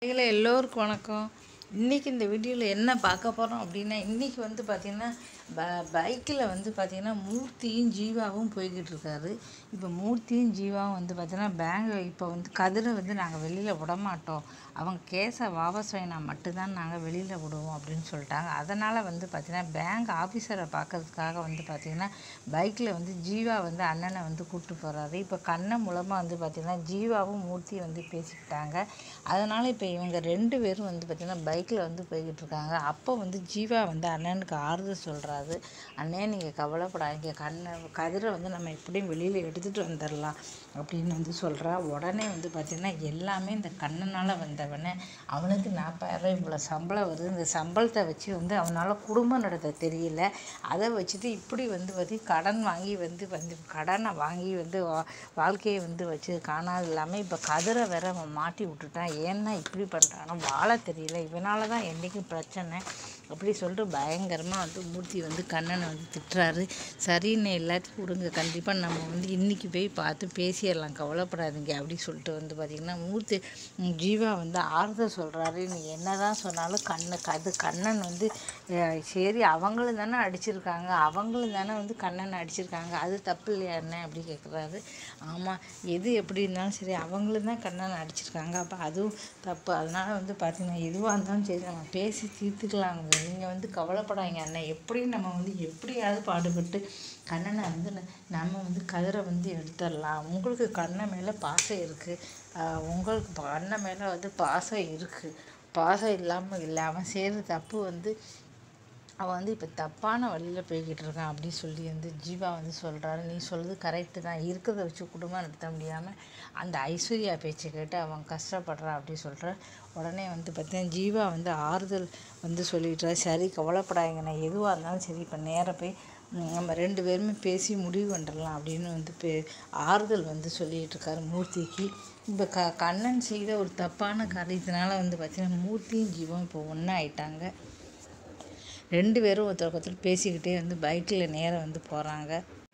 இதில் எல்லோருக்கும் வணக்கம் இன்றைக்கி இந்த வீடியோவில் என்ன பார்க்க போகிறோம் அப்படின்னா இன்றைக்கி வந்து பார்த்திங்கன்னா ப பைக்கில் வந்து பார்த்திங்கன்னா மூர்த்தியும் ஜீவாவும் போய்கிட்டு இருக்காரு இப்போ மூர்த்தியும் ஜீவாவும் வந்து பார்த்திங்கன்னா பேங்க் இப்போ வந்து கதிரை வந்து நாங்கள் வெளியில் விட மாட்டோம் அவங்க கேஸை வாபஸ் வாங்கினா மட்டும்தான் நாங்கள் வெளியில் விடுவோம் அப்படின்னு சொல்லிட்டாங்க அதனால் வந்து பார்த்திங்கன்னா பேங்க் ஆஃபீஸரை பார்க்கறதுக்காக வந்து பார்த்திங்கன்னா பைக்கில் வந்து ஜீவா வந்து அண்ணனை வந்து கூப்பிட்டு போகிறாரு இப்போ கண்ணன் மூலமாக வந்து பார்த்திங்கன்னா ஜீவாவும் மூர்த்தியும் வந்து பேசிக்கிட்டாங்க அதனால் இப்போ இவங்க ரெண்டு பேரும் வந்து பார்த்திங்கன்னா பைக்கில் வந்து போய்கிட்டு இருக்காங்க அப்போ வந்து ஜீவா வந்து அண்ணனுக்கு ஆறுதல் சொல்கிறாரு அண்ணே நீங்கள் கவலைப்படாதீங்க கண்ணை கதிரை வந்து நம்ம எப்படியும் வெளியில் எடுத்துகிட்டு வந்துடலாம் அப்படின்னு வந்து சொல்கிறா உடனே வந்து பார்த்திங்கன்னா எல்லாமே இந்த கண்ணனால் வந்தவனே அவனுக்கு நாற்பதாயிரம் இவ்வளோ சம்பளம் வருது இந்த சம்பளத்தை வச்சு வந்து அவனால் குடும்பம் நடத்த தெரியல அதை வச்சுட்டு இப்படி வந்து வந்து கடன் வாங்கி வந்து வந்து கடனை வாங்கி வந்து வா- வாழ்க்கையை வந்து வச்சு காணாது இல்லாமல் இப்போ கதிரை வேற அவன் மாட்டி விட்டுட்டான் ஏன்னா இப்படி பண்ணுறானோ வாழ தெரியல இவனால தான் என்றைக்கும் பிரச்சனை அப்படி சொல்லிட்டு பயங்கரமாக வந்து மூர்த்தி வந்து கண்ணனை வந்து திட்டுறாரு சரின்னு எல்லாத்தையும் விடுங்க கண்டிப்பாக நம்ம வந்து இன்றைக்கி போய் பார்த்து பேசிடலாம் கவலைப்படாதீங்க அப்படி சொல்லிட்டு வந்து பார்த்திங்கன்னா மூர்த்தி ம், ஜீவா வந்து ஆறுதல் சொல்கிறாரு நீ என்ன தான் சொன்னாலும் கண்ணு அது கண்ணன் வந்து அஹ், சரி அவங்களும் தானே அடிச்சிருக்காங்க அவங்களும் தானே வந்து கண்ணனை அடிச்சிருக்காங்க அது தப்பு இல்லையா என்ன அப்படி கேட்குறாரு ஆமாம் எது எப்படி இருந்தாலும் சரி அவங்களும் தான் கண்ணனை அடிச்சிருக்காங்க அப்போ அதுவும் தப்பு அதனால் வந்து பார்த்தீங்கன்னா எதுவாக இருந்தாலும் சரி நம்ம பேசி தீர்த்துக்கலாங்க நீங்கள் வந்து கவலைப்படாதீங்க அண்ணன் எப்படி நம்ம வந்து எப்படியாவது பாடுபட்டு கண்ணனை வந்து ந- நம்ம வந்து கதிரை வந்து எடுத்துடலாம் உங்களுக்கு கண்ணன் மேலே பாசம் இருக்குது உங்களுக்கு கண்ணன் மேலே வந்து பாசம் இருக்குது பாசம் இல்லாமல் இல்லை அவன் செய்கிற தப்பு வந்து அவன் வந்து இப்போ தப்பான வழியில் போய்கிட்டு இருக்கான் அப்படின்னு சொல்லி வந்து ஜீவா வந்து சொல்கிறாரு நீ சொல்கிறது கரெக்டு தான் இருக்கிறத வச்சு குடும்பம் நடத்த முடியாமல் அந்த ஐஸ்வர்யா பேச்சை கேட்டு அவன் கஷ்டப்படுறான் அப்படி சொல்கிற உடனே வந்து பார்த்தீங்கன்னா ஜீவா வந்து ஆறுதல் வந்து சொல்லிடுறாரு சரி கவலைப்படாதீங்க நான் எதுவாக இருந்தாலும் சரி இப்போ நேராக போய் ம், நம்ம ரெண்டு பேருமே பேசி முடிவு பண்ணிடலாம் அப்படின்னு வந்து பே ஆறுதல் வந்து சொல்லிகிட்டு இருக்காரு மூர்த்திக்கு இப்போ க கண்ணன் செய்த ஒரு தப்பான காரியத்தினால வந்து பார்த்திங்கன்னா மூர்த்தியும் ஜீவம் இப்போ ஒன்றா ஆயிட்டாங்க ரெண்டு பேரும் ஒருத்தருக்கு ஒருத்தர் பேசிக்கிட்டே வந்து பைக்கில் நேராக வந்து போகிறாங்க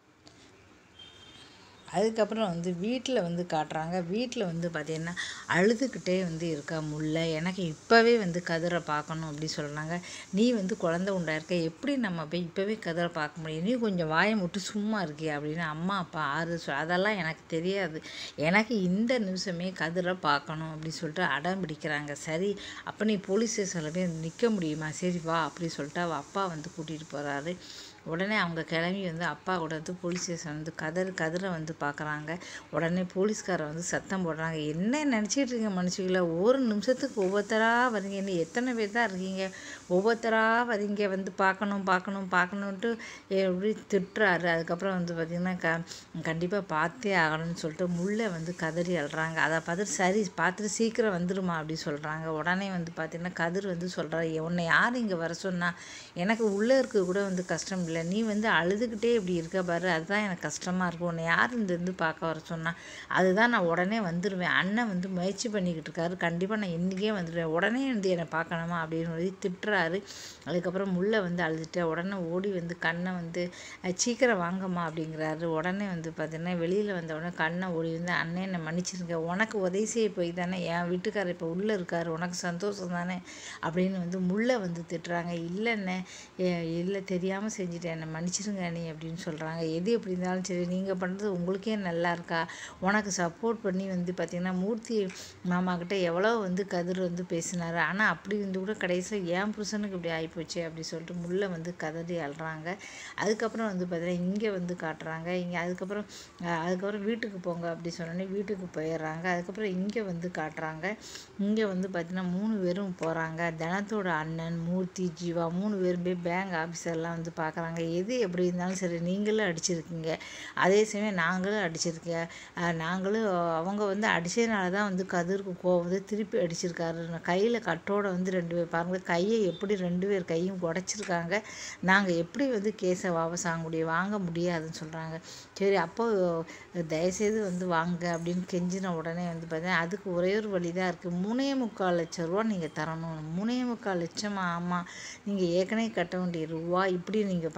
அதுக்கப்புறம் வந்து வீட்டில் வந்து காட்டுறாங்க வீட்டில் வந்து பார்த்திங்கன்னா அழுதுகிட்டே வந்து இருக்கா முல்லை எனக்கு இப்போவே வந்து கதிரை பார்க்கணும் அப்படி சொல்கிறாங்க நீ வந்து குழந்த உண்டா இருக்க எப்படி நம்ம போய் இப்போவே கதிரை பார்க்க முடியும் நீ கொஞ்சம் வாயை விட்டு சும்மா இருக்கியா அப்படின்னு அம்மா அப்பா ஆறு சொல் அதெல்லாம் எனக்கு தெரியாது எனக்கு இந்த நிமிஷமே கதிரை பார்க்கணும் அப்படி சொல்லிட்டு அடம் பிடிக்கிறாங்க சரி அப்போ நீ போலீஸ் ஸ்டேஷனில் போய் நிற்க முடியுமா சரி வா அப்படி சொல்லிட்டு அவள் அப்பா வந்து கூட்டிகிட்டு போகிறாரு உடனே அவங்க கிளம்பி வந்து அப்பா கூட வந்து போலீஸ் ஸ்டேஷன் வந்து கதர் கதிரை வந்து பார்க்குறாங்க உடனே போலீஸ்காரர் வந்து சத்தம் போடுறாங்க என்ன நினச்சிட்டு இருக்கீங்க மனுஷங்கள ஒரு நிமிஷத்துக்கு ஒவ்வொருத்தராக வரீங்க இன்னும் எத்தனை பேர் தான் இருக்கீங்க ஒவ்வொருத்தராக வரீங்க வந்து பார்க்கணும் பார்க்கணும் பார்க்கணுன்ட்டு எப்படி திட்டுறாரு அதுக்கப்புறம் வந்து பார்த்திங்கன்னா க கண்டிப்பாக பார்த்தே ஆகணும்னு சொல்லிட்டு முல்லை வந்து கதறி அழுறாங்க அதை பார்த்துட்டு சரி பார்த்துட்டு சீக்கிரம் வந்துருமா அப்படி சொல்கிறாங்க உடனே வந்து பார்த்திங்கன்னா கதிர் வந்து சொல்கிறாரு உன்னை யார் இங்கே வர சொன்னா எனக்கு உள்ளே இருக்க கூட வந்து கஷ்டம் இல்லை நீ வந்து அழுதுகிட்டே இப்படி இருக்க பாரு அதுதான் எனக்கு கஷ்டமாக இருக்கும் உன்னை யார் இந்த இருந்து பார்க்க வர சொன்னா அதுதான் நான் உடனே வந்துடுவேன் அண்ணன் வந்து முயற்சி பண்ணிக்கிட்டு இருக்காரு கண்டிப்பாக நான் இன்றைக்கே வந்துடுவேன் உடனே வந்து என்னை பார்க்கணுமா அப்படின்னு சொல்லி திட்டுறாரு அதுக்கப்புறம் முல்லை வந்து அழுதுட்டு உடனே ஓடி வந்து கண்ணை வந்து "அஹ், சீக்கிரம் வாங்கம்மா அப்படிங்கிறாரு உடனே வந்து பார்த்தீங்கன்னா வெளியில் வந்த உடனே கண்ணை ஓடி வந்து அண்ணே என்னை மன்னிச்சிருங்க உனக்கு உதவி செய்ய போய் தானே என் வீட்டுக்காரர் இப்போ உள்ளே இருக்காரு உனக்கு சந்தோஷம் தானே அப்படின்னு வந்து முல்லை வந்து திட்டுறாங்க இல்லைண்ணே எ- இல்லை தெரியாமல் செஞ்சுட்டேன் என்னை மன்னிச்சிருங்க நீ அப்படின்னு சொல்கிறாங்க எது எப்படி இருந்தாலும் சரி நீங்கள் பண்ணுறது உங்களுக்கே நல்லா இருக்கா உனக்கு சப்போர்ட் பண்ணி வந்து பார்த்திங்கன்னா மூர்த்தி மாமா கிட்ட எவ்வளோ வந்து கதிர் வந்து பேசினாரு ஆனால் அப்படி வந்து கூட கடைசியில் என் புருஷனுக்கு இப்படி ஆகிப்போச்சு அப்படி சொல்லிட்டு முல்லை வந்து கதறி அழுறாங்க அதுக்கப்புறம் வந்து பார்த்தீங்கன்னா இங்கே வந்து காட்டுறாங்க இங்கே அதுக்கப்புறம் அஹ், அதுக்கப்புறம் வீட்டுக்கு போங்க அப்படி சொன்னோன்னே வீட்டுக்கு போயிடுறாங்க அதுக்கப்புறம் இங்கே வந்து காட்டுறாங்க இங்கே வந்து பார்த்தீங்கன்னா மூணு பேரும் போகிறாங்க தனத்தோட அண்ணன் மூர்த்தி ஜீவா மூணு பேரும் போய் பேங்க் ஆஃபீஸர்லாம் வந்து பார்க்குறாங்க எது எப்படி இருந்தாலும் சரி நீங்களும் அடிச்சிருக்கீங்க அதே சமயம் நாங்களும் அடிச்சிருக்கேன் அஹ், நாங்களும் அவங்க வந்து அடிச்சதுனால தான் வந்து கதிருக்கு கோவம் வந்து திருப்பி அடிச்சிருக்காரு கையில் கட்டோட வந்து ரெண்டு பேர் பாருங்க கையை எப்படி ரெண்டு பேர் கையும் உடச்சிருக்காங்க நாங்கள் எப்படி வந்து கேஸை வாபஸ் வாங்க முடியும் வாங்க முடியாதுன்னு சொல்கிறாங்க சரி அப்போ தயவுசெய்து வந்து வாங்க அப்படின்னு கெஞ்சின உடனே வந்து பார்த்தீங்கன்னா அதுக்கு ஒரே ஒரு வழி தான் இருக்குது மூணே முக்கால் லட்ச ரூபா நீங்கள் தரணும் மூணே முக்கால் லட்சமா ஆமாம் நீங்கள் ஏற்கனவே கட்ட வேண்டிய ரூபா இப்படி நீங்கள்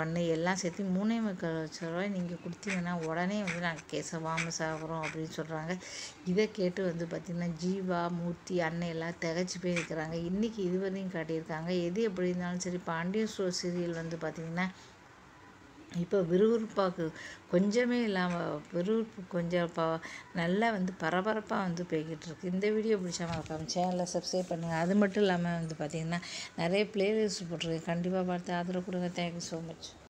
பண்ணு எல்லாம் சேர்த்து மூணே முக்கால் லட்ச ரூபாய் நீங்கள் கொடுத்தீங்கன்னா உடனே வந்து நாங்கள் கேஸை வாபஸ் ஆகிறோம் அப்படின்னு சொல்கிறாங்க இதை கேட்டு வந்து பார்த்திங்கன்னா ஜீவா மூர்த்தி அண்ணன் எல்லாம் திகச்சு போய் இருக்கிறாங்க இன்றைக்கி இதுவரையும் காட்டியிருக்காங்க எது எப்படி இருந்தாலும் சரி பாண்டியன் ஸ்டோர் சீரியல் வந்து பார்த்திங்கன்னா இப்போ விறுவிறுப்பாக்கு கொஞ்சமே இல்லாமல் விறுவிறுப்பு கொஞ்சம் ப நல்லா வந்து பரபரப்பாக வந்து போய்கிட்டு இருக்கு இந்த வீடியோ பிடிச்சா மறக்காம சேனலை சப்ஸ்கிரைப் பண்ணுங்கள் அது மட்டும் இல்லாமல் வந்து பார்த்திங்கன்னா நிறைய பிளேலிஸ்ட் போட்டிருக்கேன் கண்டிப்பாக பார்த்து ஆதரவு கொடுங்க தேங்க்யூ ஸோ மச்